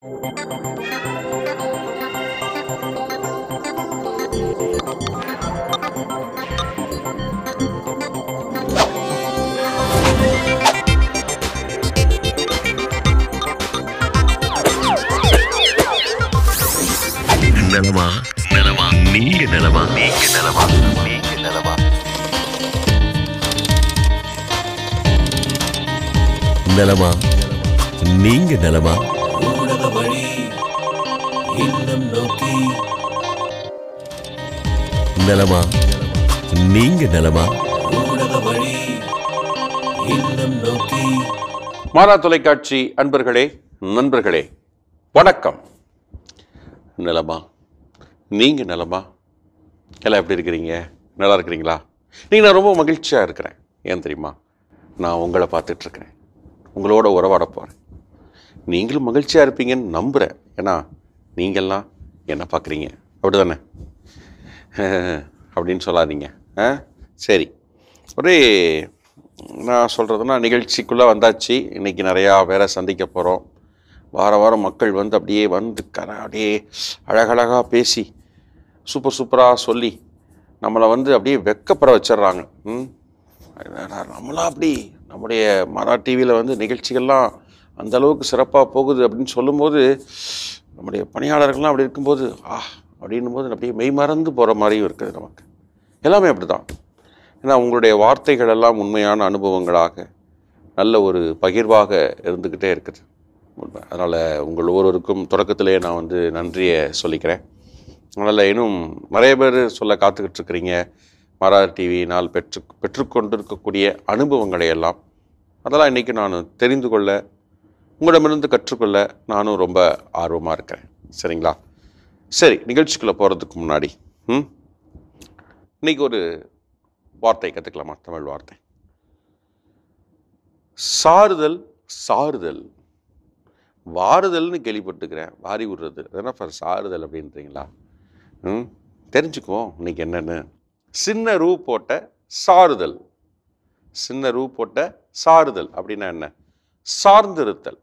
நலமா நலமா நீங்க நலமா நீங்க நலமா நீங்க நலமா நலமா நீங்க நலமா ஊடக வழி இல்லம் நோக்கி நலமா நீங்க நலமா ஊடக வழி இல்லம் நோக்கி மாறா தொலைக்காட்சி அன்பர்களே நண்பர்களே வணக்கம் நலமா நீங்கள் நலமா எல்லாம் எப்படி இருக்கிறீங்க நல்லா இருக்கிறீங்களா நீங்கள் நான் ரொம்ப மகிழ்ச்சியாக இருக்கிறேன் ஏன் தெரியுமா நான் உங்களை பார்த்துட்ருக்கிறேன் உங்களோட உறவாட போகிறேன் நீங்களும் மகிழ்ச்சியாக இருப்பீங்கன்னு நம்புகிறேன் ஏன்னா நீங்கள்லாம் என்ன பார்க்குறீங்க அப்படி தானே அப்படின்னு சொல்லாதீங்க ஆ சரி ஒரே நான் சொல்கிறதுனா நிகழ்ச்சிக்குள்ளே வந்தாச்சு இன்றைக்கி நிறையா பேரை சந்திக்க போகிறோம் வார வாரம் மக்கள் வந்து அப்படியே வந்து கர அப்படியே அழகழகாக பேசி சூப்பர் சூப்பராக சொல்லி நம்மளை வந்து அப்படியே வெக்கப்பட வச்சிடுறாங்க ம் நம்மளாம் அப்படி நம்முடைய மரா டிவியில் வந்து நிகழ்ச்சிகள்லாம் அந்த அளவுக்கு சிறப்பாக போகுது அப்படின்னு சொல்லும்போது நம்முடைய பணியாளர்கள்லாம் அப்படி இருக்கும்போது ஆ அப்படின்னும் போது அப்படியே மெய் மறந்து போகிற மாதிரியும் இருக்குது நமக்கு எல்லாமே அப்படி தான் ஏன்னா உங்களுடைய வார்த்தைகள் எல்லாம் உண்மையான அனுபவங்களாக நல்ல ஒரு பகிர்வாக இருந்துக்கிட்டே இருக்குது உண்மை அதனால் உங்கள் ஒவ்வொருவருக்கும் தொடக்கத்திலே நான் வந்து நன்றியை சொல்லிக்கிறேன் அதனால் இன்னும் நிறைய பேர் சொல்ல காத்துக்கிட்டு இருக்கிறீங்க மரார் டிவியினால் பெற்று பெற்றுக்கொண்டிருக்கக்கூடிய அனுபவங்களை எல்லாம் அதெல்லாம் இன்றைக்கி நான் தெரிந்து கொள்ள உங்களிடமிருந்து கற்றுக்கொள்ள நானும் ரொம்ப ஆர்வமாக இருக்கிறேன் சரிங்களா சரி நிகழ்ச்சிக்குள்ளே போகிறதுக்கு முன்னாடி ம் இன்னைக்கு ஒரு வார்த்தை கற்றுக்கலாமா தமிழ் வார்த்தை சாறுதல் சாறுதல் வாறுதல்னு கேள்விப்பட்டுக்கிறேன் வாரி விடுறது அதனால் ஃபார் சாறுதல் அப்படின்றீங்களா ம் தெரிஞ்சுக்குவோம் இன்னைக்கு என்னென்னு சின்ன ரூ போட்ட சாறுதல் சின்ன ரூ போட்ட சாறுதல் அப்படின்னா என்ன சார்ந்திருத்தல்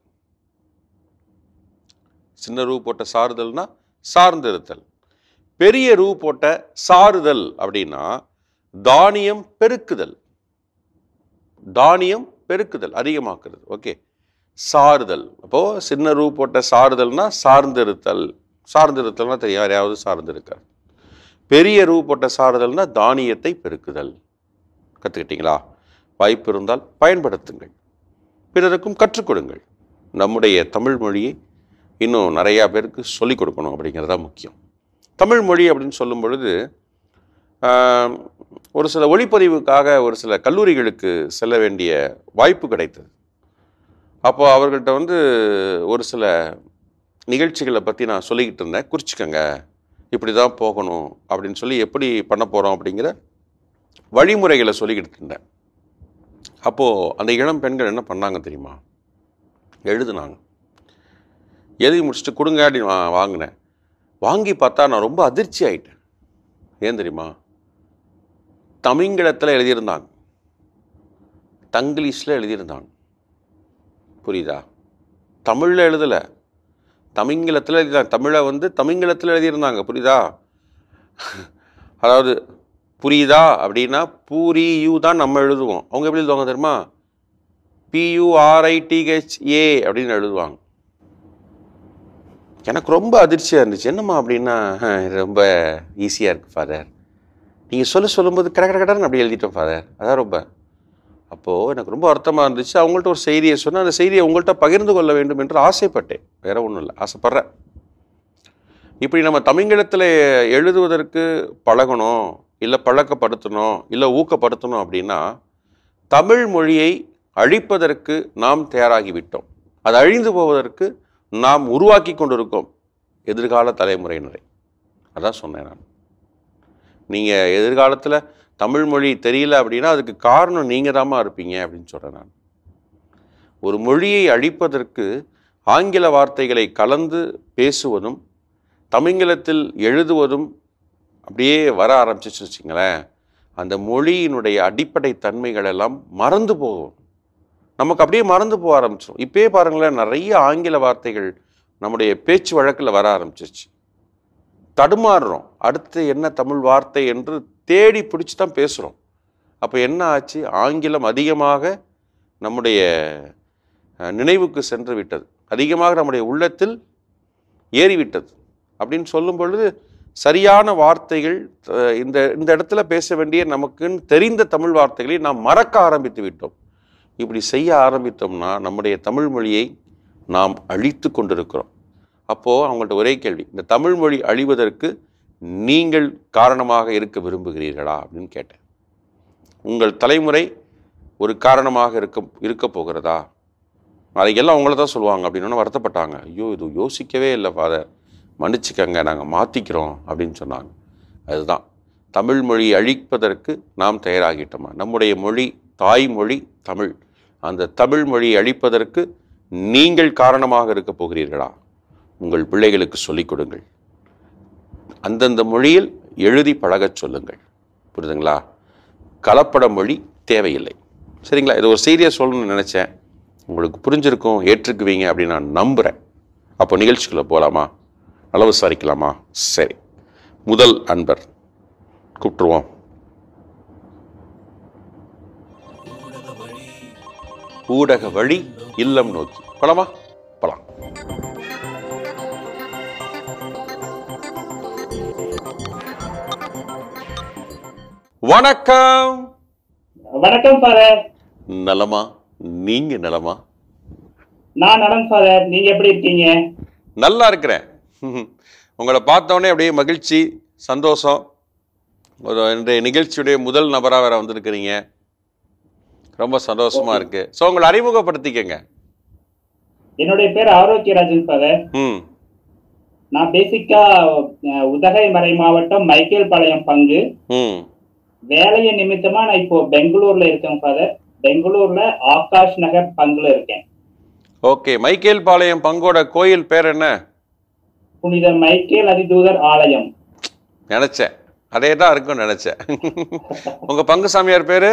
சின்ன ரூ போட்ட சாறுதல்னா சார்ந்திருத்தல் பெரிய ரூ போட்ட சாறுதல் அப்படின்னா தானியம் பெருக்குதல் தானியம் பெருக்குதல் அதிகமாக்குறது ஓகே சாறுதல் அப்போ சின்ன ரூ போட்ட சாறுதல்னா சார்ந்திருத்தல் சார்ந்திருத்தல்னா தெரியும் யாரையாவது சார்ந்திருக்கார் பெரிய ரூ போட்ட சாறுதல்னா தானியத்தை பெருக்குதல் கற்றுக்கிட்டீங்களா வாய்ப்பு இருந்தால் பயன்படுத்துங்கள் பிறருக்கும் கற்றுக் கொடுங்கள் நம்முடைய தமிழ் மொழியை இன்னும் நிறையா பேருக்கு சொல்லிக் கொடுக்கணும் அப்படிங்கிறது தான் முக்கியம் தமிழ் மொழி அப்படின்னு சொல்லும் பொழுது ஆம், ஒரு சில ஒளிப்பதிவுக்காக ஒரு சில கல்லூரிகளுக்கு செல்ல வேண்டிய வாய்ப்பு கிடைத்தது அப்போ அவர்கள்ட்ட வந்து ஒரு சில நிகழ்ச்சிகளை பற்றி நான் சொல்லிக்கிட்டு இருந்தேன் குறிச்சிக்கங்க இப்படி தான் போகணும் அப்படின்னு சொல்லி எப்படி பண்ண போகிறோம் அப்படிங்கிற வழிமுறைகளை சொல்லிக்கிட்டு இருந்தேன் அப்போது அந்த இளம் பெண்கள் என்ன பண்ணாங்க தெரியுமா எழுதுனாங்க எழுதி முடிச்சுட்டு கொடுங்க அப்படின்னு வா- வாங்கினேன் வாங்கி பார்த்தா நான் ரொம்ப அதிர்ச்சி ஆயிட்டேன் ஏன் தெரியுமா தமிங்கிலத்தில் எழுதியிருந்தாங்க தங்கிலீஷில் எழுதியிருந்தாங்க புரியுதா தமிழில் எழுதலை தமிங்கிலத்தில் எழுதியிருந்தாங்க தமிழை வந்து தமிங்கிலத்தில் எழுதியிருந்தாங்க புரியுதா அதாவது புரியுதா அப்படின்னா பூரி யூ தான் நம்ம எழுதுவோம் அவங்க எப்படி எழுதுவாங்க தெரியுமா பியூஆர்ஐடிஹெச்ஏ அப்படின்னு எழுதுவாங்க எனக்கு ரொம்ப அதிர்ச்சியாக இருந்துச்சு என்னம்மா அப்படின்னா "அஹ், இது ரொம்ப ஈஸியாக இருக்குது ஃபாதர் நீங்கள் சொல்ல சொல்லும்போது கட கட கடன்னு அப்படி எழுதிட்டோம் ஃபாதர் அதான் ரொம்ப அப்போது எனக்கு ரொம்ப வருத்தமாக இருந்துச்சு அவங்கள்ட்ட ஒரு செய்தியை சொன்னேன் அந்த செய்தியை உங்கள்கிட்ட பகிர்ந்து கொள்ள வேண்டும் என்று ஆசைப்பட்டேன் வேற ஒன்றும் இல்லை ஆசைப்பட்றேன் இப்படி நம்ம தமிழகத்தில் எழுதுவதற்கு பழகணும் இல்லை பழக்கப்படுத்தணும் இல்லை ஊக்கப்படுத்தணும் அப்படின்னா தமிழ் மொழியை அழிப்பதற்கு நாம் தயாராகிவிட்டோம் அது அழிந்து போவதற்கு நாம் உருவாக்கி கொண்டிருக்கோம் எதிர்கால தலைமுறையினரை அதான் சொன்னேன் நான் நீங்கள் எதிர்காலத்தில் தமிழ் மொழி தெரியல அப்படின்னா அதுக்கு காரணம் நீங்கள் தாம்மா இருப்பீங்க அப்படின்னு சொல்கிறேன் நான் ஒரு மொழியை அழிப்பதற்கு ஆங்கில வார்த்தைகளை கலந்து பேசுவதும் தமிங்கிலத்தில் எழுதுவதும் அப்படியே வர ஆரம்பிச்சிச்சு வச்சுங்களேன் அந்த மொழியினுடைய அடிப்படை தன்மைகள் எல்லாம் மறந்து போகும் நமக்கு அப்படியே மறந்து போக ஆரம்பிச்சிடும் இப்பயே பாருங்களேன் நிறைய ஆங்கில வார்த்தைகள் நம்முடைய பேச்சு வழக்கில் வர ஆரம்பிச்சிருச்சு தடுமாறுறோம் அடுத்து என்ன தமிழ் வார்த்தை என்று தேடி பிடிச்சி தான் பேசுகிறோம் அப்போ என்ன ஆச்சு ஆங்கிலம் அதிகமாக நம்முடைய அஹ், நினைவுக்கு சென்று விட்டது அதிகமாக நம்முடைய உள்ளத்தில் ஏறிவிட்டது அப்படின்னு சொல்லும் பொழுது சரியான வார்த்தைகள் அஹ், இந்த இந்த இடத்துல பேச வேண்டிய நமக்குன்னு தெரிந்த தமிழ் வார்த்தைகளை நாம் மறக்க ஆரம்பித்து விட்டோம் இப்படி செய்ய ஆரம்பித்தோம்னா நம்முடைய தமிழ் மொழியை நாம் அழித்து கொண்டிருக்கிறோம் அப்போது அவங்கள்ட்ட ஒரே கேள்வி இந்த தமிழ் மொழி அழிவதற்கு நீங்கள் காரணமாக இருக்க விரும்புகிறீர்களா அப்படின்னு கேட்டேன் உங்கள் தலைமுறை ஒரு காரணமாக இருக்க இருக்க போகிறதா நாளைக்கெல்லாம் அவங்கள தான் சொல்லுவாங்க அப்படின்னு வருத்தப்பட்டாங்க ஐயோ இது யோசிக்கவே இல்லை ஃபாதர் மன்னிச்சுக்கங்க நாங்கள் மாற்றிக்கிறோம் அப்படின்னு சொன்னாங்க அதுதான் தமிழ் மொழி அழிப்பதற்கு நாம் தயாராகிட்டோமா நம்முடைய மொழி தாய்மொழி தமிழ் அந்த தமிழ் மொழியை அழிப்பதற்கு நீங்கள் காரணமாக இருக்க போகிறீர்களா உங்கள் பிள்ளைகளுக்கு சொல்லிக் கொடுங்கள் அந்தந்த மொழியில் எழுதி பழகச் சொல்லுங்கள் புரியுதுங்களா கலப்பட மொழி தேவையில்லை சரிங்களா இது ஒரு செய்தியை சொல்லணும்னு நினச்சேன் உங்களுக்கு புரிஞ்சிருக்கும் ஏற்றுக்குவீங்க அப்படின்னு நான் நம்புகிறேன் அப்போ நிகழ்ச்சிக்குள்ளே போகலாமா அளவு விசாரிக்கலாமா சரி முதல் அன்பர் கூப்பிட்டுருவோம் ஊடக வழி இல்லம் நோக்கி போலாமா போலாம் வணக்கம் வணக்கம் ஃபாதர் நலமா நீங்க நலமா நான் நலம் ஃபாதர் நீங்க எப்படி இருக்கீங்க நல்லா இருக்கிறேன் உங்களை பார்த்தோன்னே அப்படியே மகிழ்ச்சி சந்தோஷம் ஒரு இன்றைய நிகழ்ச்சியுடைய முதல் நபராக வேற வந்திருக்கிறீங்க ரொம்ப சந்தோஷமா இருக்கு ஸோ உங்களை அறிமுகப்படுத்திக்கங்க என்னுடைய பேர் ஆரோக்கியராஜன் ஃபாதர் ம் நான் பேசிக்கா அஹ், உதகை மறை மாவட்டம் மைக்கேல் பாளையம் பங்கு ம் வேலைய நிமித்தமா நான் இப்போ பெங்களூர்ல இருக்கேன் ஃபாதர் பெங்களூர்ல ஆகாஷ் நகர் பங்குல இருக்கேன் ஓகே மைக்கேல் பாளையம் பங்கோட கோயில் பேர் என்ன புனித மைக்கேல் அதிதூதர் ஆலயம் நினைச்சேன் அதே தான் இருக்கும்னு நினைச்சேன் உங்க பங்கு சாமியார் பேரு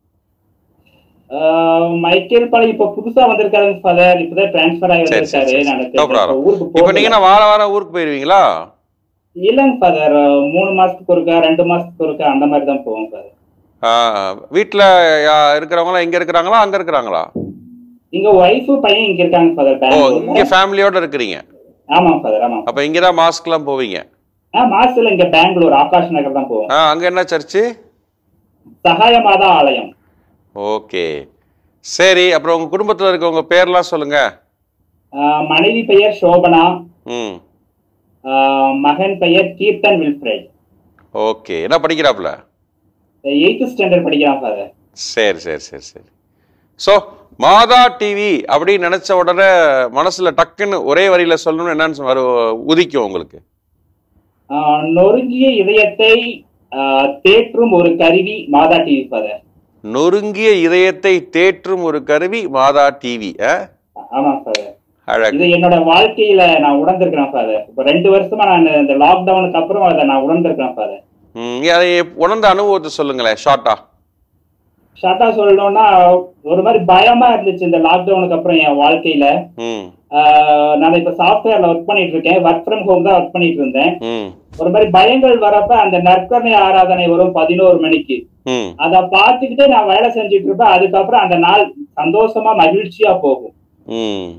அஹ், மைக்கேல் பாளையம் இப்போ புதுசா வந்திருக்காருங்க ஃபாதர் இப்பதான் டிரான்ஸ்பர் ஆகி சரி, சரி, வந்திருக்காரு சரி. நான் No problem. இப்ப ஊருக்கு இப்போ போகல. நீங்கன்னா வார வாரம் ஊருக்கு போயிருவீங்களா இல்லைங்க ஃபாதர் மூணு மாசத்துக்கு ஒருக்கா ரெண்டு மாசத்துக்கு ஒருக்கா அந்த மாதிரி தான் போவோம் ஃபாதர் வீட்டில் இருக்கிறவங்களாம் இங்கே இருக்கிறாங்களா அங்கே இருக்கிறாங்களா இங்க ஒய்ஃபு பையன் இங்க இருக்காங்க ஃபாதர் ஓ இங்கே பெங்களூர்ல ஃபேமிலியோட இருக்கிறீங்க ஆமாம் ஃபாதர் ஆமாம் அப்போ இங்கே தான் மாஸ்க்லாம் போவீங்க ஆ மாசத்துல இங்க பெங்களூர் ஆகாஷ் நகர் தான் போவோம் ஆ அங்கே என்ன சர்ச்சு சகாயமாதா ஆலயம் ஓகே சரி அப்புறம் உங்கள் குடும்பத்தில் இருக்கவங்க பேர்லாம் சொல்லுங்க ஆ, மனைவி பெயர் சோபனா ம் ஆ, மகன் பெயர் கீர்த்தன் வில்ஃப்ரெட் ஓகே என்ன படிக்கிறாப்புல எயித்து ஸ்டாண்டர்ட் படிக்கிறான் ஃபாதர் சரி சரி சரி சரி ஸோ மாதா டிவி அப்படின்னு நினச்ச உடனே மனசில் டக்குன்னு ஒரே வரியில் சொல்லணும்னு என்னன்னு வரும் உதிக்கும் உங்களுக்கு நொறுங்கிய இதயத்தை ஆ, தேற்றும் ஒரு கருவி மாதா டிவி ஃபாதர் நொறுங்கிய இதயத்தை தேற்றும் ஒரு கருவி மாதா டிவி ஆமாம் ஃபாதர் அழகு இது என்னோட வாழ்க்கையில நான் உணர்ந்திருக்கிறேன் ஃபாதர் இப்போ ரெண்டு வருஷமா நான் இந்த லாக்டவுனுக்கு அப்புறம் அதை நான் உணர்ந்திருக்கிறேன் ஃபாதர் ம், அதை உணர்ந்த அனுபவத்தை சொல்லுங்களேன் ஷார்ட்டா ஷார்ட்டா சொல்லணும்னா ஒரு மாதிரி பயமா இருந்துச்சு இந்த லாக்டவுனுக்கு அப்புறம் என் வாழ்க்கையில ம் ஆஹ் நான் இப்ப சாஃப்ட்வேர்ல ஒர்க் பண்ணிட்டு இருக்கேன் ஒர்க் ஃப்ரம் ஹோம் தான் ஒர்க் பண்ணிட்டு இருந்தேன் ம் ஒரு மாதிரி பயங்கள் வரப்ப அந்த நற்கரணை ஆராதனை வரும் பதினோரு மணிக்கு ம் அத பார்த்துக்கிட்டே நான் வேலை செஞ்சுட்டு இருப்பேன் அதுக்கப்புறம் அந்த நாள் சந்தோஷமா மகிழ்ச்சியா போகும் ம்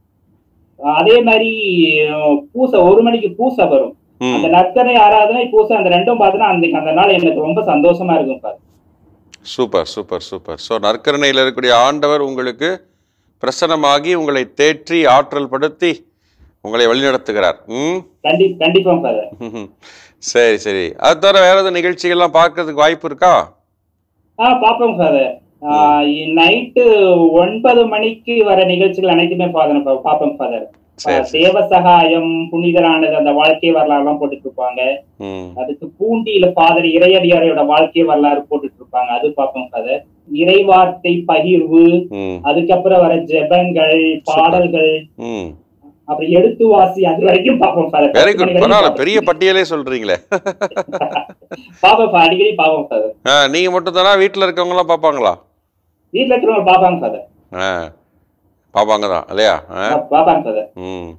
அதே மாதிரி அஹ், பூசை ஒரு மணிக்கு பூசை வரும் ம் அந்த நற்கரணை ஆராதனை பூசை அந்த ரெண்டும் பார்த்தீங்கன்னா அந்த அந்த நாள் எனக்கு ரொம்ப சந்தோஷமா இருக்கும் sir super super super so நற்கருணையில் இருக்கக்கூடிய ஆண்டவர் உங்களுக்கு பிரசன்னமாகி உங்களை தேற்றி ஆற்றல் படுத்தி உங்களை வழிநடத்துகிறார் ம் கண்டி கண்டிப்பா சார் ம்ஹும். சரி சரி அது தவிர வேற எதுவும் நிகழ்ச்சிகள்லாம் பார்க்கறதுக்கு வாய்ப்பு இருக்கா ஆ பாப்போம் சார் நைட்டு ஒன்பது மணிக்கு வர நிகழ்ச்சிகள் அனைத்துமே ஃபாதர் பாப்போம் ஃபாதர் சரி சரி தேவ சகாயம் புனிதரானது அந்த வாழ்க்கை வரலாறு எல்லாம் போட்டுட்டு இருப்பாங்க ம் அதுக்கு பூண்டியில ஃபாதர் இறையடியாரோட வாழ்க்கை வரலாறு போட்டுட்டு இருப்பாங்க அது பார்ப்போம் ஃபாதர் இறைவார்த்தை பகிர்வு ம் அதுக்கப்புறம் வர ஜெபங்கள் பாடல்கள் ம் அப்புறம் எழுத்து வாசி அது வரைக்கும் பார்ப்போம் ஃபாதர் வெரி குட் பரவாயில்ல பெரிய பட்டியலே சொல்றீங்களே பாப்போம் father. அடிக்கடி பாப்போம் ஃபாதர் ஆ நீங்க மட்டும் தானா வீட்டில் இருக்கவங்கலாம் பார்ப்பாங்களா வீட்டுல இருக்கிறவங்க பாப்பாங்க ஃபாதர் ஆ பார்ப்பாங்க தான் இல்லையா ஆ பாப்பாங்க ஃபாதர் ம்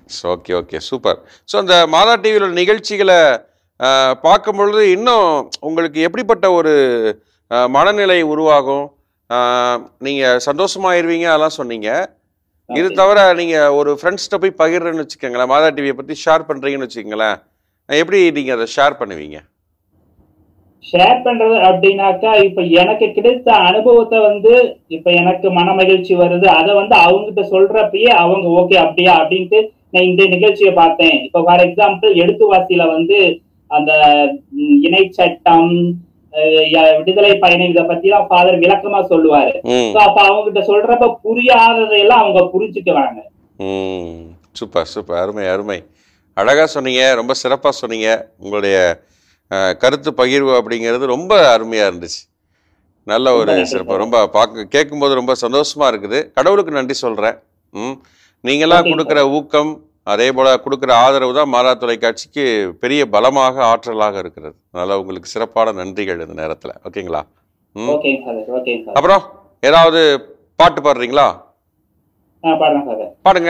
ஓகே ஓகே சூப்பர் ஸோ அந்த மாதா டிவியில் நிகழ்ச்சிகளை அஹ், பார்க்கும் பொழுது இன்னும் உங்களுக்கு எப்படிப்பட்ட ஒரு அஹ், மனநிலை உருவாகும் நீங்கள் சந்தோஷமாயிருவீங்க அதெல்லாம் சொன்னீங்க இது Okay. தவிர நீங்கள் ஒரு ஃப்ரெண்ட்ஸ்கிட்ட போய் பகிர்றேன்னு வச்சுக்கோங்களேன் மாதா டிவியை பற்றி ஷேர் பண்ணுறீங்கன்னு வச்சுக்கோங்களேன் எப்படி நீங்கள் அதை ஷேர் பண்ணுவீங்க ஷேர் பண்றது அப்படின்னாக்கா இப்ப எனக்கு கிடைத்த அனுபவத்தை வந்து இப்ப எனக்கு மன மகிழ்ச்சி வருது அதை வந்து அவங்ககிட்ட சொல்றப்பயே அவங்க ஓகே அப்படியா அப்படின்ட்டு நான் இந்த நிகழ்ச்சியை பார்த்தேன் இப்ப ஃபார் எக்ஸாம்பிள் எடுத்துவாசியில வந்து அந்த ம், இணை சட்டம் அஹ், ய- விடுதலை பயணம் இதை பத்தி எல்லாம் ஃபாதர் விளக்கமா சொல்லுவாரு ம் So, அப்ப அவங்க கிட்ட சொல்றப்ப புரியாததையெல்லாம் அவங்க புரிஞ்சுக்குவாங்க ம் சூப்பர் சூப்பர் அருமை அருமை அழகாக சொன்னீங்க ரொம்ப சிறப்பாக சொன்னீங்க உங்களுடைய அஹ், கருத்து பகிர்வு அப்படிங்கிறது ரொம்ப அருமையாக இருந்துச்சு நல்ல ஒரு ரொம்ப நன்றி சிறப்பு சார். ரொம்ப பார்க்க கேட்கும்போது ரொம்ப சந்தோஷமாக இருக்குது கடவுளுக்கு நன்றி சொல்கிறேன் ம் நீங்களாம் Okay, கொடுக்குற ஊக்கம் அதே போல் கொடுக்குற ஆதரவு தான் மாறா தொலைக்காட்சிக்கு பெரிய பலமாக ஆற்றலாக இருக்கிறது அதனால் உங்களுக்கு சிறப்பான நன்றிகள் இந்த நேரத்தில் ஓகேங்களா ம் ஓகேங்க ஃபாதர் ஓகேங்க ஃபாதர் அப்புறம் ஏதாவது பாட்டு பாடுறீங்களா நான் பாடுறேன் ஃபாதர் பாடுங்க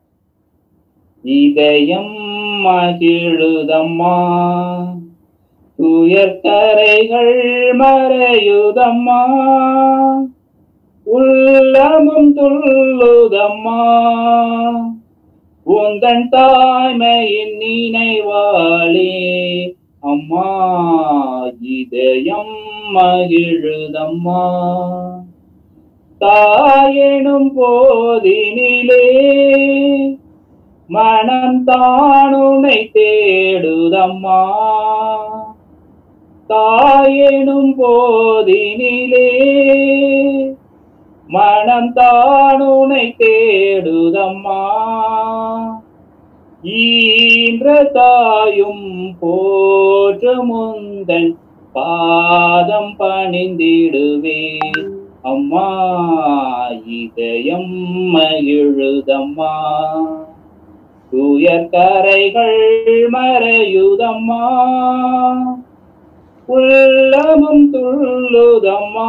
இதயம் மகிழுதம்மா துயர்கரைகள் மறையுதம்மா உள்ளமும் துள்ளுதம்மா உந்தன் தாய்மையின் நினைவாளே அம்மா இதயம் மகிழுதம்மா தாயெனும் போதினிலே மனம் தானுனை தேடுதம்மா தாயெனும் போதினிலே மனம் தானுனை தேடுதம்மா ஈன்ற தாயும் போற்று முந்தன் பாதம் பணிந்திடுவேன் அம்மா இதயம் மகிழுதம்மா துயர் கரைகள் மறையுதம்மா உள்ளமும் துள்ளுதம்மா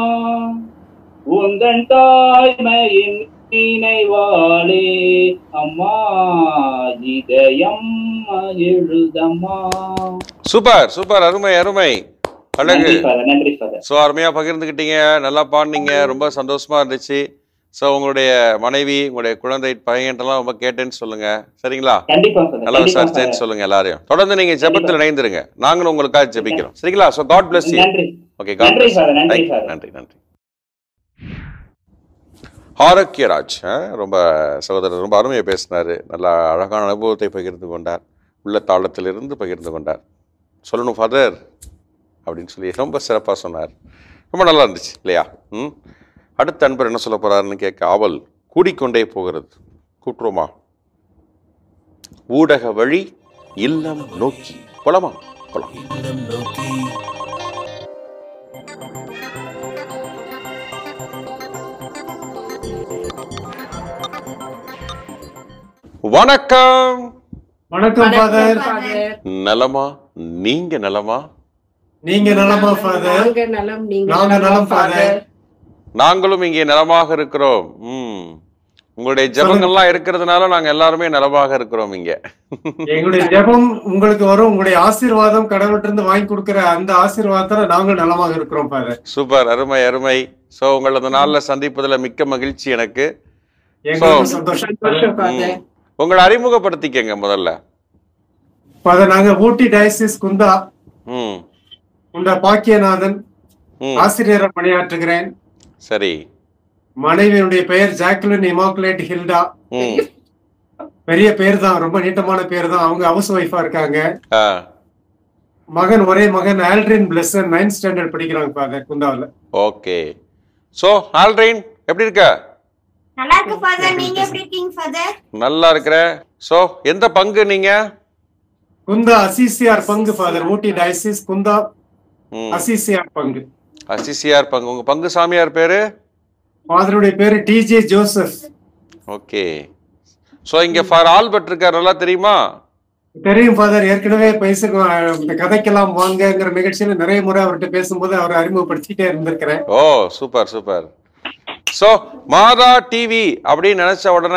உந்தன் தாய்மையின் நினைவாளே அம்மா இதயம் மகிழுதம்மா சூப்பர் சூப்பர் அருமை அருமை அழகு நன்றி ஃபாதர் நன்றி ஃபாதர் ஸோ அருமையாக பகிர்ந்துக்கிட்டீங்க நல்லா பாடினீங்க ரொம்ப சந்தோஷமா இருந்துச்சு ஸோ உங்களுடைய மனைவி உங்களுடைய குழந்தை பையன்ட்டெல்லாம் ரொம்ப கேட்டேன்னு சொல்லுங்க சரிங்களா கண்டிப்பா ஃபாதர் நல்லா கண்டிப்பா விசாரிச்சேன்னு ஃபாதர் சொல்லுங்க எல்லாரையும் தொடர்ந்து நீங்க ஜெபத்தில் இணைந்துருங்க நாங்களும் உங்களுக்காக ஜெபிக்கிறோம் சரிங்களா ஸோ காட் பிளஸ் யூ நன்றி ஓகே காட் நன்றி பிளஸ் ஃபாதர் நன்றி ஃபாதர் நன்றி நன்றி ஆரோக்கியராஜ் ஆ, ரொம்ப சகோதரர் ரொம்ப அருமையாக பேசினார் நல்லா அழகான அனுபவத்தை பகிர்ந்து கொண்டார் உள்ள தாளத்திலிருந்து பகிர்ந்து கொண்டார் சொல்லணும் ஃபாதர் அப்படின்னு சொல்லி ரொம்ப சிறப்பாக சொன்னார் ரொம்ப நல்லா இருந்துச்சு இல்லையா ம் அடுத்த அன்பர் என்ன சொல்ல போறாருன்னு கேட்க ஆவல் கூடிக்கொண்டே போகிறது கூட்டுருமா ஊடக வழி இல்லம் நோக்கி போலாமா போலாம் இல்லம் நோக்கி வணக்கம் வணக்கம் ஃபாதர் நலமா நீங்க நலமா நீங்க நலமா ஃபாதர் நாங்க நலம் நீங்க நாங்க நலம் ஃபாதர் நாங்களும் இங்கே நலமாக இருக்கிறோம் ம் உங்களுடைய ஜெபங்கள்லாம் இருக்கிறதுனால நாங்க எல்லாருமே நலமாக இருக்கிறோம் இங்க எங்களுடைய ஜெபம் உங்களுக்கு வரும் உங்களுடைய ஆசீர்வாதம் கடவுள்கிட்ட இருந்து வாங்கி கொடுக்கிற அந்த ஆசீர்வாதத்துல நாங்க நலமாக இருக்கிறோம் ஃபாதர் சூப்பர் அருமை அருமை ஸோ உங்களை அந்த நாளில் சந்திப்பதுல மிக்க மகிழ்ச்சி எனக்கு எங்களுக்கு சந்தோஷம் சந்தோஷம் ஃபாதர் ம். உங்களை அறிமுகப்படுத்திக்கங்க முதல்ல ஃபாதர் நாங்க ஊட்டி டயசிஸ் குந்தா ம் குண்டா பாக்கியநாதன் ம் ஆசிரியரா பணியாற்றுகிறேன் சரி மனைவியினுடைய பெயர் ஜாக்குலின் இமாக்குலேட் ஹில்டா ம் பெரிய பேர் தான் ரொம்ப நீட்டமான பேர் தான் அவங்க ஹவுஸ் ஒய்ஃபா இருக்காங்க ஆ மகன் ஒரே மகன் ஆல்ட்ரின் பிளஸன் நைன்த் ஸ்டாண்டர்ட் படிக்கிறாங்க ஃபாதர் குந்தாவில் ஓகே ஸோ ஆல்ட்ரைன் எப்படி இருக்க நல்லா இருக்கு ஃபாதர் நீங்க எப்படி இருக்கீங்க ஃபாதர் நல்லா இருக்கிற ஸோ எந்த பங்கு நீங்க குந்தா அசிசிஆர் பங்கு ஃபாதர் ஊட்டி டயசிஸ் குந்தா ம் அசிசிஆர் பங்கு அசிசியார் பங்கு உங்க பங்கு சாமியார் பேரு ஃபாதருடைய பேரு டிஜே ஜோசப் ஓகே ஸோ இங்க ஃபார் ஆல்பர்ட் இருக்கார் நல்லா தெரியுமா தெரியும் ஃபாதர் ஏற்கனவே பேச இந்த கதைக்கெல்லாம் வாங்கங்கிற நிகழ்ச்சியில நிறைய முறை அவர்கிட்ட பேசும்போது அவரை அறிமுகப்படுத்திட்டே இருந்திருக்கிறேன் oh super super so Madha TV அப்படின்னு நினைச்ச உடனே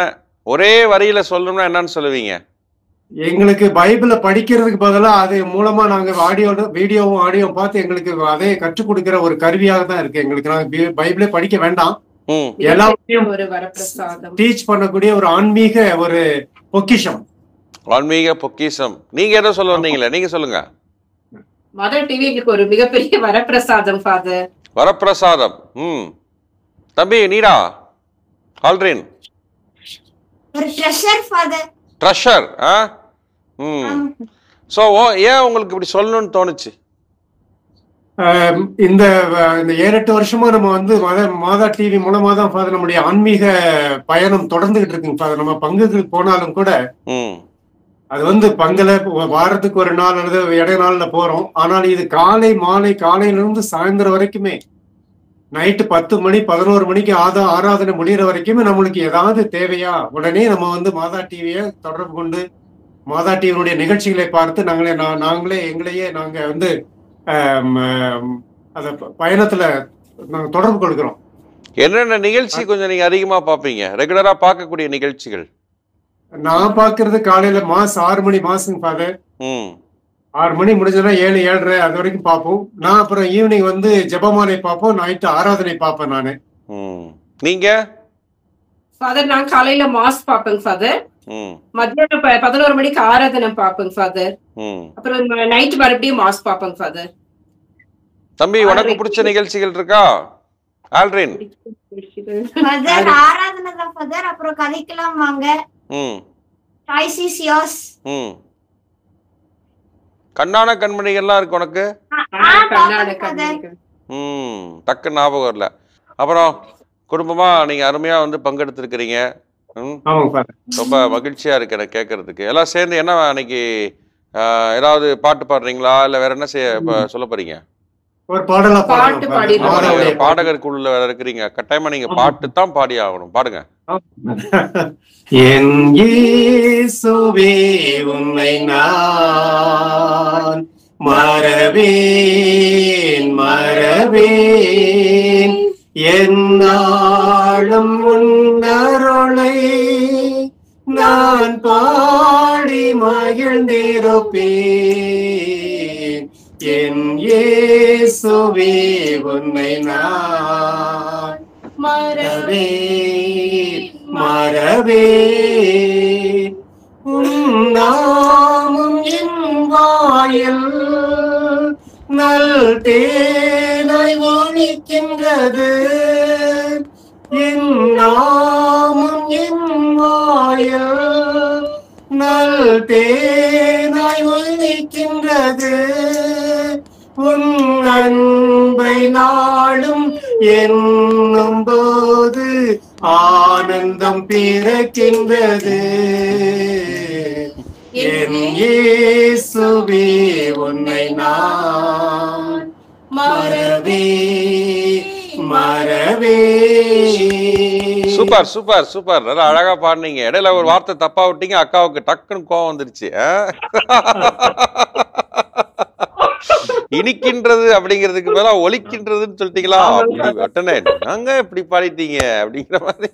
ஒரே வரியில சொல்லணும்னா என்னன்னு சொல்லுவீங்க எங்களுக்கு பைபிளை படிக்கிறதுக்கு பதிலா அது மூலமா நாங்க ஆடியோ வீடியோவும் ஆடியோ பார்த்து எங்களுக்கு அதே கற்றுக் கொடுக்கிற ஒரு கருவியாக தான் இருக்கு எங்களுக்கு நாங்க பி- பைபிளே படிக்க வேண்டாம் ம் எல்லாத்தையும் ஒரு வரப்பிரசாதம் டீச் பண்ணக்கூடிய ஒரு ஆன்மீக ஒரு பொக்கிஷம் ஆன்மீக பொக்கிஷம் நீங்க ஏதோ சொல்ல வந்தீங்களே நீங்க சொல்லுங்க மதர் டிவி எங்களுக்கு ஒரு மிகப்பெரிய வரப்பிரசாதம் ஃபாதர் வரப்பிரசாதம் ம் தம்பி நீடா ஆல்ட்ரின் ஒரு ட்ரெஷர் ஃபாதர் ட்ரெஷர் ஆ ம் ஸோ ஏன் உங்களுக்கு இப்படி சொல்லணும்னு தோணுச்சு ஆம், இந்த அஹ், இந்த ஏழு எட்டு வருஷமா நம்ம வந்து மத மாதா டிவி மூலமா தான் ஃபாதர் நம்முடைய ஆன்மீக பயணம் தொடர்ந்துகிட்டு இருக்குங்க ஃபாதர் நம்ம பங்குக்கு போனாலும் கூட ம் அது வந்து பங்குல வ- வாரத்துக்கு ஒரு நாள் அல்லது இடை நாள்ல போறோம் ஆனால் இது காலை மாலை காலையில இருந்து சாயந்தரம் வரைக்குமே நைட்டு பத்து மணி பதினோரு மணிக்கு ஆதா ஆராதனை முடியிற வரைக்குமே நம்மளுக்கு ஏதாவது தேவையா உடனே நம்ம வந்து மாதா டிவியை தொடர்பு கொண்டு மாதா டிவியினுடைய நிகழ்ச்சிகளை பார்த்து நாங்களே நா- நாங்களே எங்களையே நாங்க வந்து ஆம், ஆம், அத ப- பயணத்துல நாங்க தொடர்பு கொள்கிறோம் என்னென்ன நிகழ்ச்சி கொஞ்சம் நீங்க அதிகமா பார்ப்பீங்க ரெகுலரா பார்க்கக்கூடிய நிகழ்ச்சிகள் நான் பாக்குறது காலையில மாஸ் ஆறு மணி மாசுங்க ஃபாதர் ம் ஆறு மணி முடிஞ்சதுன்னா ஏழு ஏழரை அது வரைக்கும் பார்ப்போம் நான் அப்புறம் ஈவினிங் வந்து ஜெபமாலை பார்ப்போம் நைட்டு ஆராதனை பார்ப்பேன் நானு ம் நீங்க ஃபாதர் நான் காலையில மாஸ் பார்ப்பேங்க ஃபாதர் ம் மத்தியானம் ப- பதினோரு மணிக்கு ஆராதனை பார்ப்பேங்க ஃபாதர் ம் அப்புறம் நைட் மறுபடியும் மாஸ் பார்ப்பேங்க ஃபாதர் தம்பி உனக்கு பிடிச்ச நிகழ்ச்சிகள் இருக்கா ஆல்ட்ரின் ஃபாதர் ஆராதனை தான் ஃபாதர் அப்புறம் கதைக்கெல்லாம் வாங்க ம் சாய்ஸ் இஸ் யோர்ஸ் ம் கண்ணான கண்மணிகள்லாம் இருக்கு உனக்கு கண்ணாட கண்ணாடிகள். ம் டக்கு ஞாபகம் வரல அப்புறம் குடும்பமா நீங்க அருமையா வந்து பங்கெடுத்திருக்கிறீங்க ம் ஆமாங்க ஃபாதர் ரொம்ப மகிழ்ச்சியா இருக்கு எனக்கு கேட்கறதுக்கு எல்லாம் சேர்ந்து என்ன அன்னைக்கு ஆஹ், ஏதாவது பாட்டு பாடுறீங்களா இல்ல வேற என்ன செய்ய இப்ப சொல்ல போறீங்க ஒரு பாடலா பாட்டு பாடணும் பாடிடுவோம். ஃபாதர். ஆமாம், மாதாவுடைய பாடகர் குழுல வேற இருக்கிறீங்க கட்டாயமா நீங்க பாட்டு தான் பாடி ஆகணும் பாடுங்க என் இயேசுவே உன்னை நான் மறவேன் மறவேன் என்னாலும் உன்னருளை நான் பாடி மகிழ்ந்திருப்பேன் என் இயேசுவே உன்னை நான் மறவே மறவே உன்னாமும் என் வாயில் நல் தேனாய் ஒழிக்கின்றது என் நாமும் என் வாயில் நல் தேனாய் ஒழிக்கின்றது உன் அன்பை நாளும் என்னும் போது ஆனந்தம் பிறக்கின்றது என் இயேசுவே உன்னை நான் மறவே மறவே சூப்பர் சூப்பர் சூப்பர் நல்லா அழகா பாடுனீங்க இடையில ஒரு வார்த்தை தப்பா விட்டீங்க அக்காவுக்கு டக்குன்னு கோவம் வந்துருச்சு ஆ? இனிக்கின்றது அப்படிங்கிறதுக்கு பதிலா ஒலிக்கின்றதுன்னு சொல்லிட்டீங்களா அப்படி உடனே நாங்க இப்படி பாடிட்டீங்க அப்படிங்கிற மாதிரி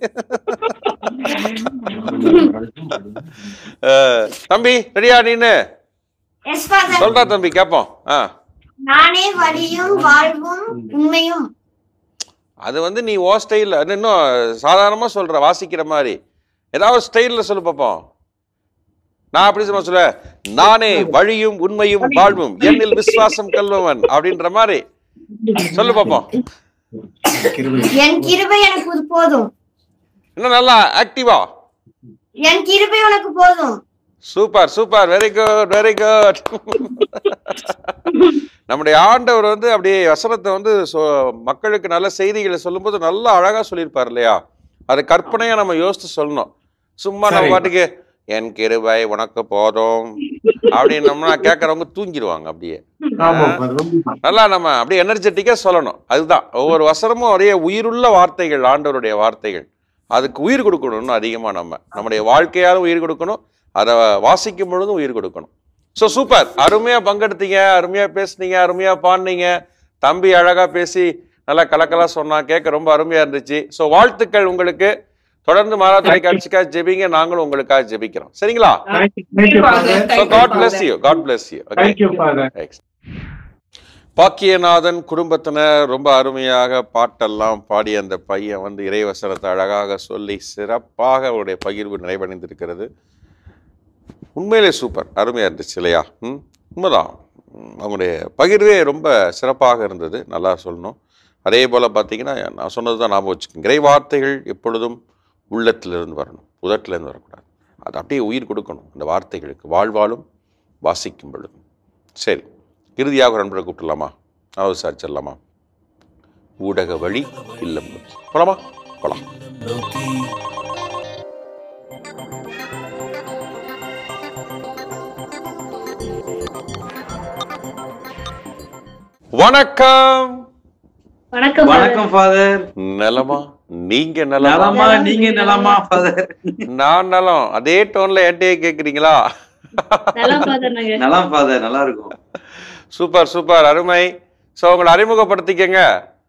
அஹ், தம்பி ரெடியா நீனு எஸ் ஃபாதர் சொல்றா தம்பி கேப்போம் ஆ நானே வழியும் வாழ்வும் உண்மையும் அது வந்து நீ ஓ ஸ்டைல்ல இன்னும் சாதாரணமா சொல்ற வாசிக்கிற மாதிரி ஏதாவது ஸ்டைல்ல சொல்லு பார்ப்போம் நான் அப்படி சொல்ல சொல்ல நானே வழியும் உண்மையும் வாழ்வும் என்னில் விசுவாசம் கல்வவன் அப்படின்ற மாதிரி சொல்லு பார்ப்போம் என் கிருபை எனக்கு இது போதும் இன்னும் நல்லா ஆக்டிவா என் கிருபை உனக்கு போதும் super super very good very good நம்முடைய ஆண்டவர் வந்து அப்படியே வசனத்தை வந்து சொ- மக்களுக்கு நல்ல செய்திகளை சொல்லும்போது நல்லா அழகா சொல்லியிருப்பார் இல்லையா அது கற்பனையா நம்ம யோசிச்சு சொல்லணும் சும்மா நம்ம சரி. பாட்டுக்கு என் கிருபை உனக்கு போதும் அப்படின்னோம்னா கேட்கறவங்க தூங்கிடுவாங்க அப்படியே ஆமா ஃபாதர் நல்லா நம்ம அப்படியே எனர்ஜெட்டிக்கா சொல்லணும் அதுதான் ஒவ்வொரு வசனமும் ஒரே உயிருள்ள வார்த்தைகள் ஆண்டவருடைய வார்த்தைகள் அதுக்கு உயிர் கொடுக்கணும்னு அதிகமாக நம்ம நம்முடைய வாழ்க்கையாலும் உயிர் கொடுக்கணும் அதை வாசிக்கும் பொழுதும் உயிர் கொடுக்கணும் ஸோ சூப்பர் அருமையாக பங்கெடுத்தீங்க அருமையாக பேசுனீங்க அருமையாக பாடினீங்க தம்பி அழகாக பேசி நல்லா கலக்கலா சொன்னா கேட்க ரொம்ப அருமையாக இருந்துச்சு ஸோ வாழ்த்துக்கள் உங்களுக்கு தொடர்ந்து மாறா தொலைக்காட்சிக்காக ஜெபிங்க நாங்களும் உங்களுக்காக ஜெபிக்கிறோம் சரிங்களா thank you father so God bless you God bless you okay thank you father Bakkiyanathan குடும்பத்தினர் ரொம்ப அருமையாக பாட்டெல்லாம் பாடி அந்த பையன் வந்து இறைவசனத்தை அழகாக சொல்லி சிறப்பாக அவருடைய பகிர்வு நிறைவடைந்திருக்கிறது உண்மையிலே சூப்பர் அருமையாக இருந்துச்சு இல்லையா ம் உண்மைதான் ம், அவங்களுடைய பகிர்வே ரொம்ப சிறப்பாக இருந்தது நல்லா சொல்லணும் அதே போல் பார்த்தீங்கன்னா நான் சொன்னது தான் ஞாபகம் வச்சுக்கோங்க இறை வார்த்தைகள் எப்பொழுதும் உள்ளத்திலிருந்து வரணும் உதட்டிலேருந்து வரக்கூடாது அது அப்படியே உயிர் கொடுக்கணும் அந்த வார்த்தைகளுக்கு வாழ்வாலும் வாசிக்கும் பொழுதும் சரி இறுதியாக ஒரு நண்பரை கூப்பிடலாமா அதாவது விசாரிச்சிடலாமா ஊடக வழி இல்லம் நோக்கி போலாமா போலாம் நோக்கி வணக்கம் வணக்கம் வணக்கம் ஃபாதர் நலமா நீங்க நலமா நலமா நீங்க நலமா ஃபாதர் நான் நலம் அதே டோன்ல என்கிட்டயே கேக்குறீங்களா நல்லா ஃபாதர் நாங்க நலம் ஃபாதர் நல்லா இருக்கும் சூப்பர் சூப்பர் அருமை ஸோ உங்களை அறிமுகப்படுத்திக்கங்க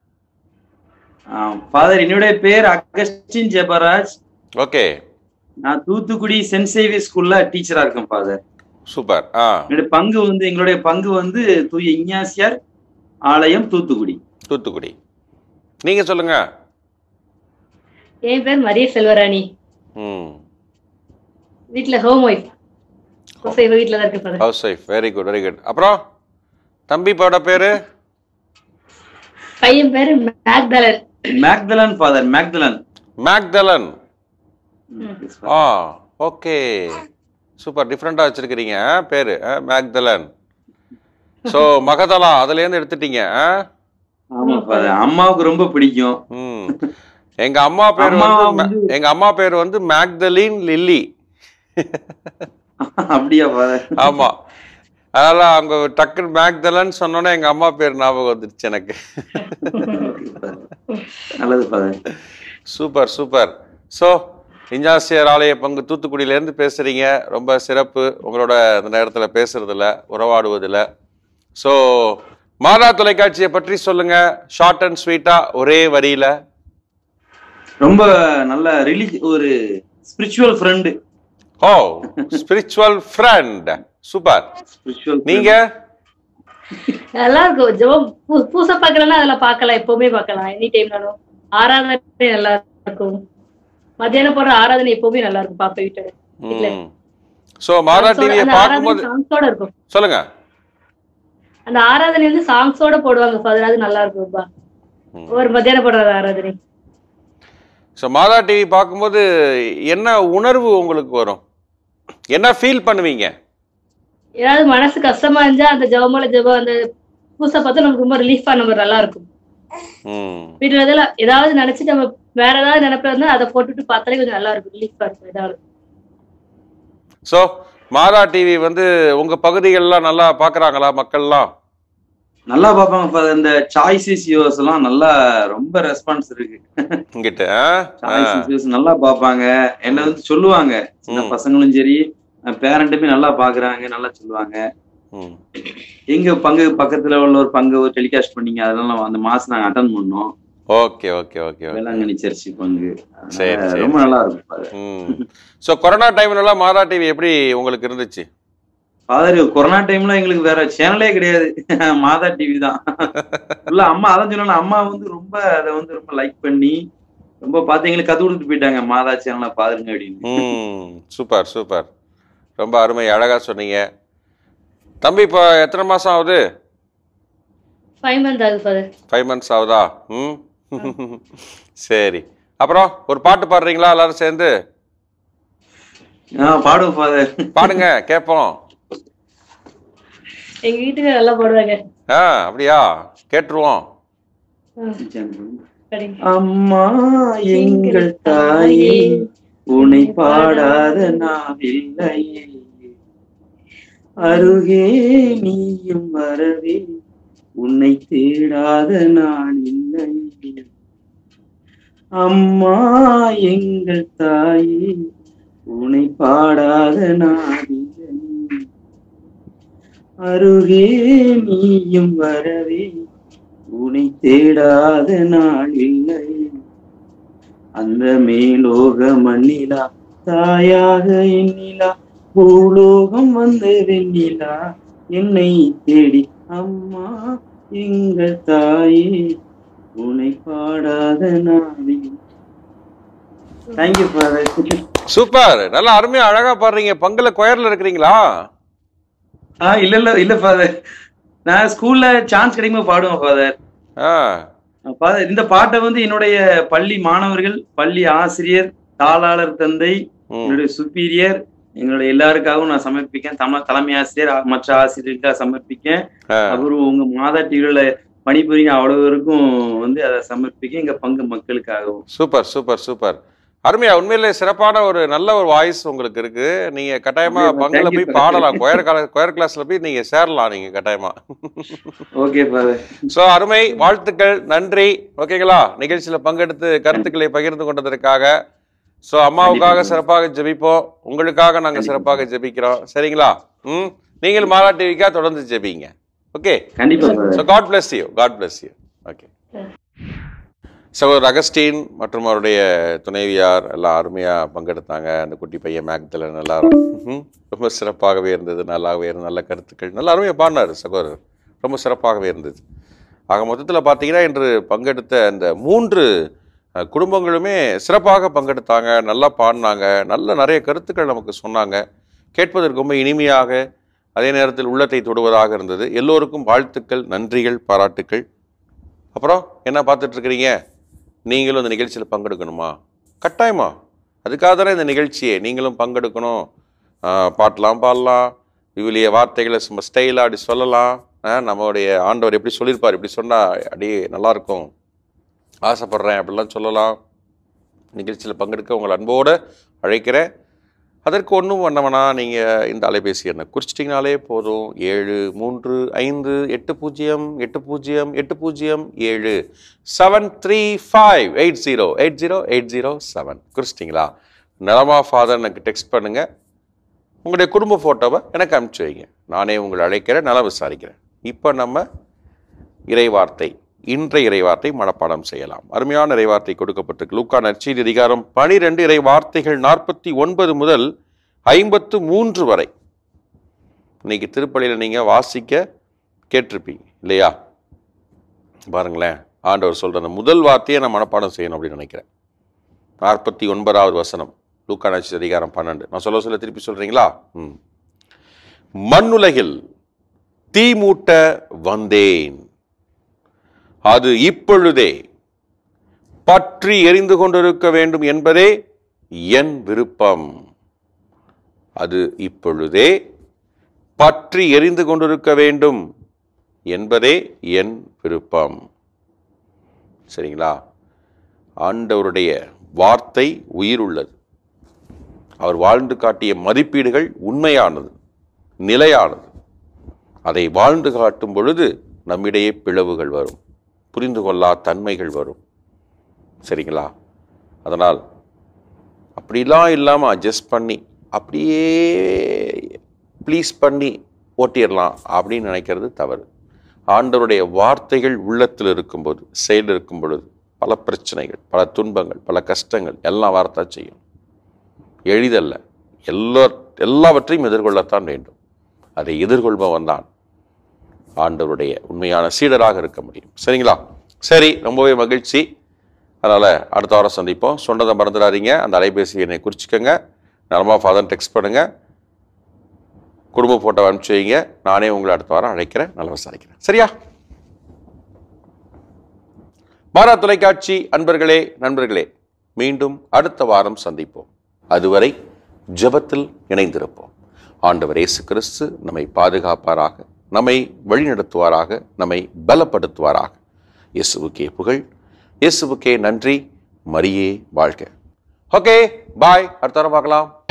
ஃபாதர் என்னுடைய பேர் அகஸ்டின் ஜெபராஜ் ஓகே நான் தூத்துக்குடி சென்ட் சேவியர் ஸ்கூல்ல டீச்சரா இருக்கேன் ஃபாதர் சூப்பர் ஆ என்னுடைய பங்கு வந்து எங்களுடைய பங்கு வந்து தூய இஞ்ஞாசியார் ஆலயம் தூத்துக்குடி தூத்துக்குடி நீங்க சொல்லுங்க என் பேர் மரிய செல்வராணி ம் வீட்ல ஹோம் ஒய்ஃப் இவ வீட்ல தான் இருக்கு father house wife very good very good அப்புறம் தம்பி பாட பேரு பையன் பேரு Magdalene Magdalene father Magdalene Magdalene ஆ ஓகே சூப்பர் டிஃப்ரெண்டாக வச்சிருக்கிறீங்க ஆ, பேரு ஆ, மேக்தலன் ஸோ மகதலா அதுலேருந்து எடுத்துட்டீங்க ஆ? ஆமா ஃபாதர் அம்மாவுக்கு ரொம்ப பிடிக்கும் ம் எங்க அம்மா பேர் அம்மா வந்து மே- வந்து- எங்க அம்மா பேர் வந்து மேக்தலின் லில்லி அப்படியா ஃபாதர் ஆமா அதனால அவங்க டக்குன்னு மேக்தலன் சொன்னோன்னே எங்க அம்மா பேர் ஞாபகம் வந்துருச்சு எனக்கு நல்லது ஃபாதர் சூப்பர் சூப்பர் ஸோ இஞ்சாசியர் ஆலய பங்கு தூத்துக்குடியிலேருந்து பேசுகிறீங்க ரொம்ப சிறப்பு உங்களோட இந்த நேரத்தில் பேசுறதுல உறவாடுவதில் ஸோ மாதா தொலைக்காட்சியை பற்றி சொல்லுங்க ஷார்ட் அண்ட் ஸ்வீட்டாக ஒரே வரியில ரொம்ப நல்ல ரிலி ஒரு spiritual friend oh spiritual friend super spiritual நீங்க நல்லா இருக்கும் ஜெபம் பூ- பூசை பார்க்கலன்னா அதுல பார்க்கலாம் எப்பவுமே பார்க்கலாம் எனி டைம்னாலும் ஆராதனை நல்லா இருக்கும் மத்தியானம் போடுற ஆராதனை எப்பவுமே நல்லா இருக்கும் பாப்பா வீட்டு இல்ல. ஸோ மாதா டிவியை பார்க்கும்போது சாங்ஸோட இருக்கும் சொல்லுங்க அந்த ஆராதனை வந்து சாங்ஸோட போடுவாங்க ஃபாதர் அது நல்லா இருக்கும்பா ம். ஒரு மத்தியானம் போடுற ஆராதனை ஸோ மாதா டிவி பார்க்கும்போது என்ன உணர்வு உங்களுக்கு வரும் என்ன ஃபீல் பண்ணுவீங்க ஏதாவது மனசு கஷ்டமா இருந்தா அந்த ஜெபமால ஜெபம் அந்த பூசை பார்த்தா நமக்கு ரொம்ப ரிலீஃபா நம்ம நல்லா இருக்கும் ம் வீட்டுல இதெல்லாம் ஏதாவது நினைச்சு நம்ம வேற ஏதாவது நினைப்பா இருந்தா அதை போட்டுட்டு பார்த்தாலே கொஞ்சம் நல்லா இருக்கும் ரிலீஃபா இருக்கும் ஏதாவது ஸோ மாதா டிவி வந்து உங்க பகுதிகள்லாம் நல்லா பார்க்கறாங்களா மக்கள்லாம் நல்லா பார்ப்பாங்க ஃபாதர் இந்த சாய்ஸஸ் யூஸ் எல்லாம் நல்லா ரொம்ப ரெஸ்பான்ஸ் இருக்கு இங்கிட்ட சாய்ஸஸ் யூஸ் நல்லா பார்ப்பாங்க என்ன வந்து சொல்லுவாங்க சின்ன ம். பசங்களும் சரி பேரண்ட்டுமே நல்லா பாக்குறாங்க நல்லா சொல்லுவாங்க ம் எங்க பங்கு பக்கத்துல உள்ள ஒரு பங்கு ஒரு டெலிகாஸ்ட் பண்ணீங்க அதெல்லாம் அந்த மாசம் நாங்க அட்டன் பண்ணோம் okay okay okay okay Velankanni church பங்கு அதனால சரி, சரி. ரொம்ப நல்லா இருக்கும் ஃபாதர் ம் ஸோ கொரோனா டைம்லலாம் மாதா டிவி எப்படி உங்களுக்கு இருந்துச்சு ஃபாதர் கொரோனா டைம்ல எங்களுக்கு வேற சேனலே கிடையாது மாதா டிவி தான் இல்ல அம்மா அதான் சொன்னா அம்மா வந்து ரொம்ப அதை வந்து ரொம்ப லைக் பண்ணி ரொம்ப பார்த்து எங்களுக்கு கத்து கொடுத்துட்டு போயிட்டாங்க மாதா சேனலை பாருங்க அப்படின்னு ம் சூப்பர் சூப்பர் ரொம்ப அருமை அழகா சொன்னீங்க தம்பி இப்போ எத்தனை மாசம் ஆகுது ஃபைவ் மந்த் ஆகுது ஃபாதர் ஃபைவ் மந்த்ஸ் ஆகுதா ம் சரி அப்புறம் ஒரு பாட்டு பாடுறீங்களா எல்லாரும் சேர்ந்து ஆ பாடுவோம் ஃபாதர் பாடுங்க கேட்போம் எங்க வீட்டுக்கு நல்லா போடுவாங்க ஆ அப்படியா கேட்டுருவோம் சரிங்க. அம்மா எங்கள் தாயே உன்னை பாடாத நாவில்லையே அருகே நீயும் வரவே உன்னை தேடாத நான் இல்லை அம்மா எங்கள் தாயே உன்னை பாடாத நான் இல்லை அருகே நீயும் வரவே உன்னை தேடாத நாள் இல்லை அந்த மேலோக மண்ணிலா தாயாக எண்ணிலா பூலோகம் வந்த வெண்ணிலா என்னை தேடி அம்மா எங்கள் தாயே உன்னை பாடாத நாவி தேங்க்யூ ஃபாதர் சூப்பர் நல்லா அருமையா அழகா பாடுறீங்க பங்குல கொயர்ல இருக்கிறீங்களா ஆ இல்ல இல்ல இல்ல ஃபாதர் நான் ஸ்கூல்ல சான்ஸ் கிடைக்கும்போது பாடுவேன் ஃபாதர் ஆ ஃபாதர் இந்த பாட்டை வந்து என்னுடைய பள்ளி மாணவர்கள் பள்ளி ஆசிரியர் தாளாளர் தந்தை ம். என்னுடைய சுப்பீரியர் எங்களுடைய எல்லாருக்காகவும் நான் சமர்ப்பிக்கேன் தமிழ் தலைமை ஆசிரியர் ஆ- மற்ற ஆசிரியருக்காக சமர்ப்பிக்கேன் ஆ. அப்புறம் உங்க மாதா டிவில பணிபுரியும் அவ்வளவுக்கும் வந்து அதை சமர்ப்பிக்க எங்க பங்கு மக்களுக்காகவும் சூப்பர் சூப்பர் சூப்பர் அருமையா உண்மையிலே சிறப்பான ஒரு நல்ல ஒரு வாய்ஸ் உங்களுக்கு இருக்கு நீங்க கட்டாயமா Thank you, பங்குல thank you, போய் sir. பாடலாம் கொயர் கால கொயர் கிளாஸ்ல போய் நீங்க சேரலாம் நீங்க கட்டாயமா ஓகே ஃபாதர் சோ அருமை வாழ்த்துக்கள் நன்றி ஓகேங்களா நிகழ்ச்சியில பங்கெடுத்து கருத்துக்களை பகிர்ந்து கொண்டதற்காக சோ அம்மாவுக்காக கண்டிப்பா. சிறப்பாக ஜெபிப்போம் உங்களுக்காக நாங்க கண்டிப்பா. சிறப்பாக ஜெபிக்கிறோம் சரிங்களா ம் நீங்கள் மாலா டிவிக்கா தொடர்ந்து ஜெபிங்க ஓகே கண்டிப்பா so father God bless you God bless you okay சகோதரர் அகஸ்டீன் மற்றும் அவருடைய துணைவியார் எல்லாம் அருமையாக பங்கெடுத்தாங்க அந்த குட்டி பையன் மேக்தலன் எல்லாரும் ம்ஹும். ரொம்ப சிறப்பாகவே இருந்தது நல்லாவே இருந்தது நல்ல கருத்துக்கள் நல்ல அருமையாக பாடினார் சகோதரர் ரொம்ப சிறப்பாகவே இருந்தது ஆக மொத்தத்தில் பார்த்தீங்கன்னா இன்று பங்கெடுத்த அந்த மூன்று அஹ், குடும்பங்களுமே சிறப்பாக பங்கெடுத்தாங்க நல்லா பாடினாங்க நல்ல நிறைய கருத்துக்கள் நமக்கு சொன்னாங்க கேட்பதற்கு ரொம்ப இனிமையாக அதே நேரத்தில் உள்ளத்தை தொடுவதாக இருந்தது எல்லோருக்கும் வாழ்த்துக்கள் நன்றிகள் பாராட்டுக்கள் அப்புறம் என்ன பார்த்துட்டு இருக்கிறீங்க நீங்களும் இந்த நிகழ்ச்சியில் பங்கெடுக்கணுமா கட்டாயமா அதுக்காக தானே இந்த நிகழ்ச்சியே நீங்களும் பங்கெடுக்கணும் ஆஹ் பாட்டெலாம் பாடலாம் விவிலிய வார்த்தைகளை சும்மா ஸ்டைலாக அப்படி சொல்லலாம் ஆஹ் நம்மளுடைய ஆண்டவர் எப்படி சொல்லியிருப்பார் இப்படி சொன்னால் அப்படியே நல்லாயிருக்கும் ஆசைப்படுறேன் அப்படிலாம் சொல்லலாம் நிகழ்ச்சியில் பங்கெடுக்க உங்களை அன்போடு அழைக்கிறேன் அதற்கு ஒன்றும் பண்ணவனா நீங்கள் இந்த அலைபேசி எண்ணை குறிச்சிட்டிங்கனாலே போதும் ஏழு மூன்று ஐந்து எட்டு பூஜ்ஜியம் எட்டு பூஜ்ஜியம் எட்டு பூஜ்ஜியம் ஏழு seven three five eight zero eight zero eight zero seven குறிச்சிட்டிங்களா நலமா ஃபாதர் எனக்கு டெக்ஸ்ட் பண்ணுங்கள் உங்களுடைய குடும்ப ஃபோட்டோவை எனக்கு அனுப்பிச்சு வைங்க நானே உங்களை அழைக்கிறேன் நலம் விசாரிக்கிறேன் இப்போ நம்ம இறைவார்த்தை இன்றைய இறைவார்த்தை மனப்பாடம் செய்யலாம் அருமையான இறைவார்த்தை கொடுக்கப்பட்டிருக்கு லூக்கா நற்செய்தி அதிகாரம் பனிரெண்டு இறைவார்த்தைகள் நாற்பத்தி ஒன்பது முதல் ஐம்பத்து மூன்று வரை இன்னைக்கு திருப்பலியில் நீங்கள் வாசிக்க கேட்டிருப்பீங்க இல்லையா பாருங்களேன் ஆண்டவர் சொல்கிற அந்த முதல் வார்த்தையை நான் மனப்பாடம் செய்யணும் அப்படின்னு நினைக்கிறேன் நாற்பத்தி ஒன்பதாவது வசனம் லூக்கா நட்சத்திர அதிகாரம் பன்னெண்டு நான் சொல்ல சொல்ல திருப்பி சொல்கிறீங்களா ம் மண்ணுலகில் தீ மூட்ட வந்தேன் அது இப்பொழுதே பற்றி எரிந்து கொண்டிருக்க வேண்டும் என்பதே என் விருப்பம் அது இப்பொழுதே பற்றி எரிந்து கொண்டிருக்க வேண்டும் என்பதே என் விருப்பம் சரிங்களா ஆண்டவருடைய வார்த்தை உயிர் உள்ளது அவர் வாழ்ந்து காட்டிய மதிப்பீடுகள் உண்மையானது நிலையானது அதை வாழ்ந்து காட்டும் பொழுது நம்மிடையே பிளவுகள் வரும் புரிந்து கொள்ளா தன்மைகள் வரும் சரிங்களா அதனால் அப்படிலாம் இல்லாமல் அட்ஜஸ்ட் பண்ணி அப்படியே ப்ளீஸ் பண்ணி ஓட்டிடலாம் அப்படின்னு நினைக்கிறது தவறு ஆண்டவருடைய வார்த்தைகள் உள்ளத்தில் இருக்கும்போது செயல் இருக்கும் பொழுது பல பிரச்சனைகள் பல துன்பங்கள் பல கஷ்டங்கள் எல்லாம் வார்த்தா செய்யும் எளிதல்ல எல்லா எல்லாவற்றையும் எதிர்கொள்ளத்தான் வேண்டும் அதை எதிர்கொள்பவன் தான் ஆண்டவருடைய உண்மையான சீடராக இருக்க முடியும் சரிங்களா சரி ரொம்பவே மகிழ்ச்சி அதனால் அடுத்த வாரம் சந்திப்போம் சொன்னதை மறந்துடாதீங்க அந்த அலைபேசி என்னை குறிச்சிக்கோங்க நலமா ஃபாதர் டெக்ஸ்ட் பண்ணுங்கள் குடும்ப ஃபோட்டோ அனுப்பிச்சு வைங்க நானே உங்களை அடுத்த வாரம் அழைக்கிறேன் நல்லா விசாரிக்கிறேன் சரியா பாரா தொலைக்காட்சி அன்பர்களே நண்பர்களே மீண்டும் அடுத்த வாரம் சந்திப்போம் அதுவரை ஜெபத்தில் இணைந்திருப்போம் ஆண்டவர் இயேசு கிறிஸ்து நம்மை பாதுகாப்பாராக நம்மை வழிநடத்துவாராக நம்மை பலப்படுத்துவாராக இயேசுவுக்கே புகழ் இயேசுவுக்கே நன்றி மரியே வாழ்க ஓகே பாய் அடுத்த வாரம் பார்க்கலாம்